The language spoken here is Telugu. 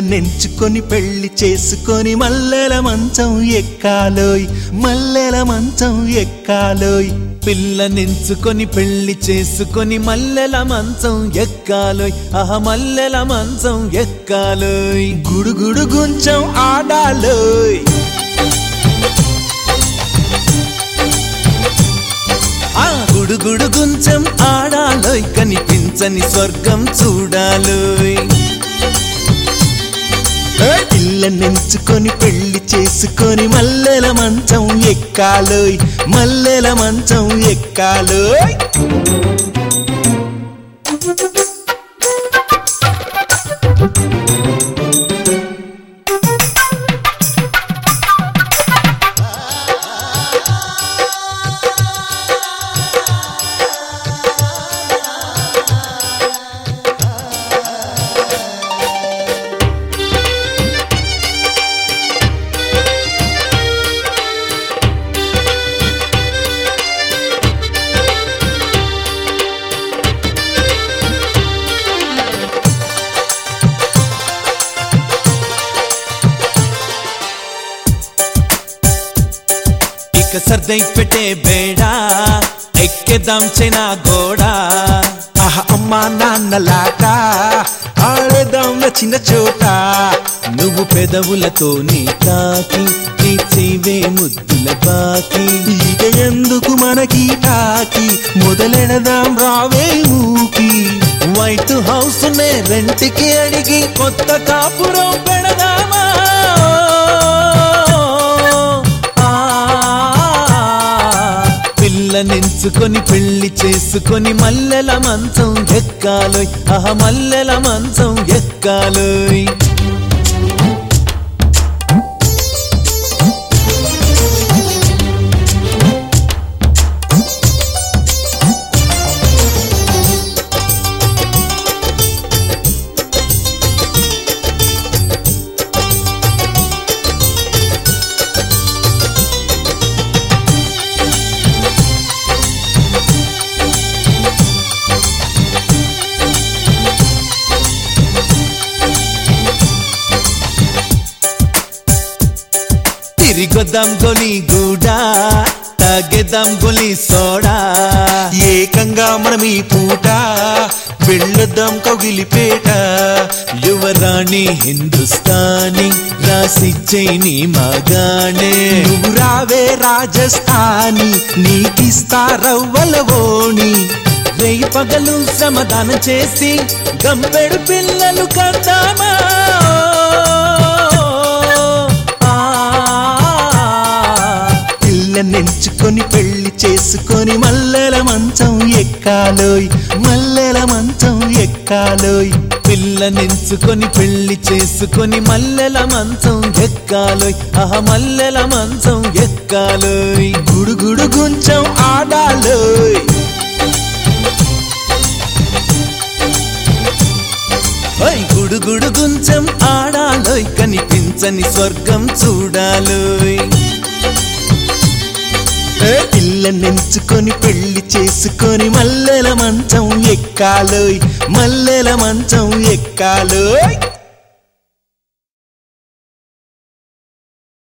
పిల్లనెంచుకొని పెళ్లి చేసుకొని మల్లెల మంచం ఎక్కాలోయ్ మల్లెల మంచం ఎక్కాలోయ్ పిల్లనించుకొని పెళ్లి చేసుకొని మల్లెల మంచం ఎక్కాలోయ్ అహ మల్లెల మంచం ఎక్కాలోయ్ గుడుగుడు గుంచం ఆడాలోయ్ ఆ గుడుగుడు గుంచం ఆడాలోయ్ కనిపించని స్వర్గం చూడాలోయ్ పిల్లనెంచుకొని పెళ్లి చేసుకొని మల్లెల మంచం ఎక్కాలోయ్ మల్లెల మంచం ఎక్కాలోయ్ ఇక సర్దై పెట్టే బేడా ఎక్కేదాం చైనా గోడా ఆహ అమ్మా నాన్నలాట ఆడేదాం చిన్న చోట నువ్వు పెదవులతో నీ తాకి తీర్చేవే ముద్దుల బాకి ఇక ఎందుకు మనకి టాకి మొదలెడదాం రావే ఊకి వైట్ హౌస్ నే రెంట్కి అడిగి కొత్త కాపురం పెడదామా ఆ, పిల్లనించుకొని పెళ్లి చేసుకొని మల్లెల మంచం ఎక్కాలోయ్ అహ మల్లెల మంచం ఎక్కాలోయ్ తిరిగొద్దాం గొలి గూడా తాగేద్దాం గొలి సోడా ఏకంగా మనం ఈ పూట వెళ్ళొద్దాం కౌగిలిపేట యువరాణి హిందుస్థానీ రాసి చైని మగానే నువ్వు రావే రాజస్థాని నీకిస్తా రవ్వలవోణి రేయి పగలు శ్రమదానం చేసి గంపెడు పిల్లలు కందామా ఆ, పిల్లనెంచుకొని పెళ్లి చేసుకొని మల్లెల మంచం ఎక్కాలోయ్ మల్లెల మంచం ఎక్కాలోయ్ పిల్లనించుకొని పెళ్లి చేసుకొని మల్లెల మంచం ఎక్కాలోయ్ అహ మల్లెల మంచం ఎక్కాలోయ్ గుడుగుడు గుంచం ఆడాలోయ్ ఓయ్ గుడుగుడు గుంచం ఆడాలోయ్ కనిపించని స్వర్గం చూడాలోయ్ పిల్లనెంచుకొని పెళ్లి చేసుకొని మల్లెల మంచం ఎక్కాలోయ్ మల్లెల మంచం ఎక్కాలోయ్